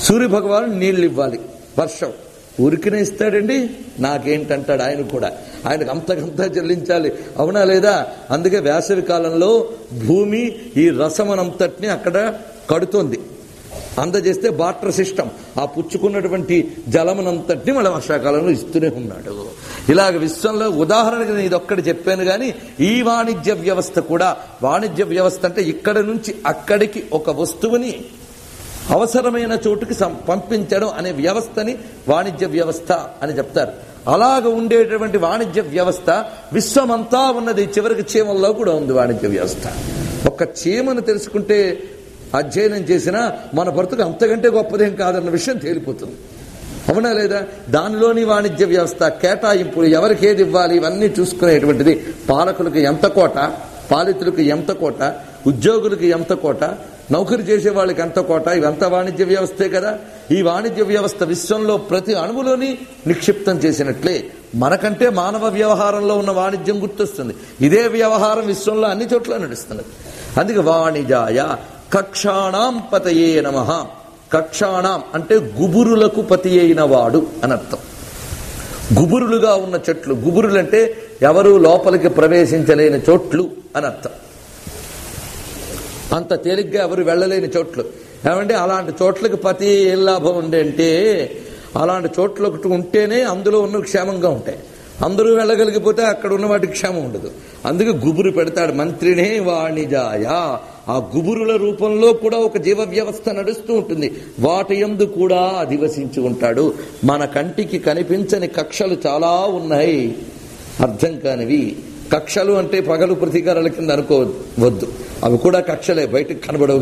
సూర్య భగవాను నీళ్లు ఇవ్వాలి వర్షం ఊరికినే ఇస్తాడండి నాకేంటంటాడు ఆయన కూడా ఆయనకు అంతకంతా చెల్లించాలి అవునా లేదా అందుకే వేసవి కాలంలో భూమి ఈ రసమనంతటిని అక్కడ కడుతోంది అందజేస్తే బాటర్ సిస్టమ్ ఆ పుచ్చుకున్నటువంటి జలమునంతటిని మళ్ళీ వర్షాకాలంలో ఇస్తూనే ఉన్నాడు ఇలాగ విశ్వంలో ఉదాహరణకు నేను ఇదొక్కటి చెప్పాను కానీ ఈ వాణిజ్య వ్యవస్థ కూడా వాణిజ్య వ్యవస్థ అంటే ఇక్కడ నుంచి అక్కడికి ఒక వస్తువుని అవసరమైన చోటుకి సం- పంపించడం అనే వ్యవస్థని వాణిజ్య వ్యవస్థ అని చెప్తారు అలాగ ఉండేటటువంటి వాణిజ్య వ్యవస్థ విశ్వమంతా ఉన్నది చివరికి చీమల్లో కూడా ఉంది వాణిజ్య వ్యవస్థ ఒక్క చీమను తెలుసుకుంటే అధ్యయనం చేసినా మన బ్రతుకు అంతకంటే గొప్పదేం కాదన్న విషయం తేలిపోతుంది అవునా లేదా దానిలోని వాణిజ్య వ్యవస్థ కేటాయింపులు ఎవరికి ఏది ఇవ్వాలి ఇవన్నీ చూసుకునేటువంటిది పాలకులకు ఎంత కోట పాలితులకు ఎంత కోట ఉద్యోగులకు ఎంత కోట నౌకరి చేసే వాళ్ళకి ఎంత కోట ఇవంతా వాణిజ్య వ్యవస్థే కదా ఈ వాణిజ్య వ్యవస్థ విశ్వంలో ప్రతి అణువులోని నిక్షిప్తం చేసినట్లే మనకంటే మానవ వ్యవహారంలో ఉన్న వాణిజ్యం గుర్తొస్తుంది ఇదే వ్యవహారం విశ్వంలో అన్ని చోట్ల నడుస్తున్నది అందుకే వాణిజాయ కక్షాణాం పతయే నమ కక్షాణం అంటే గుబురులకు పతి అయిన వాడు అని అర్థం గుబురులుగా ఉన్న చెట్లు గుబురులు అంటే ఎవరు లోపలికి ప్రవేశించలేని చోట్లు అని అర్థం అంత తేలిగ్గా ఎవరు వెళ్ళలేని చోట్లు ఏమంటే అలాంటి చోట్లకి పతి ఏం లాభం ఉంది అంటే అలాంటి చోట్ల ఒకటి ఉంటేనే అందులో ఉన్న క్షేమంగా ఉంటాయి అందరూ వెళ్ళగలిగిపోతే అక్కడ ఉన్న వాటికి క్షేమం ఉండదు అందుకే గుబురు పెడతాడు మంత్రినే వాణిజాయ ఆ గుబురుల రూపంలో కూడా ఒక జీవ వ్యవస్థ నడుస్తూ ఉంటుంది వాటి యందు కూడా అధివసించి ఉంటాడు మన కంటికి కనిపించని కక్షలు చాలా ఉన్నాయి అర్థం కానివి కక్షలు అంటే పగలు ప్రతీకారాల కింద అనుకోవద్దు అవి కూడా కక్షలే బయటకు కనబడవు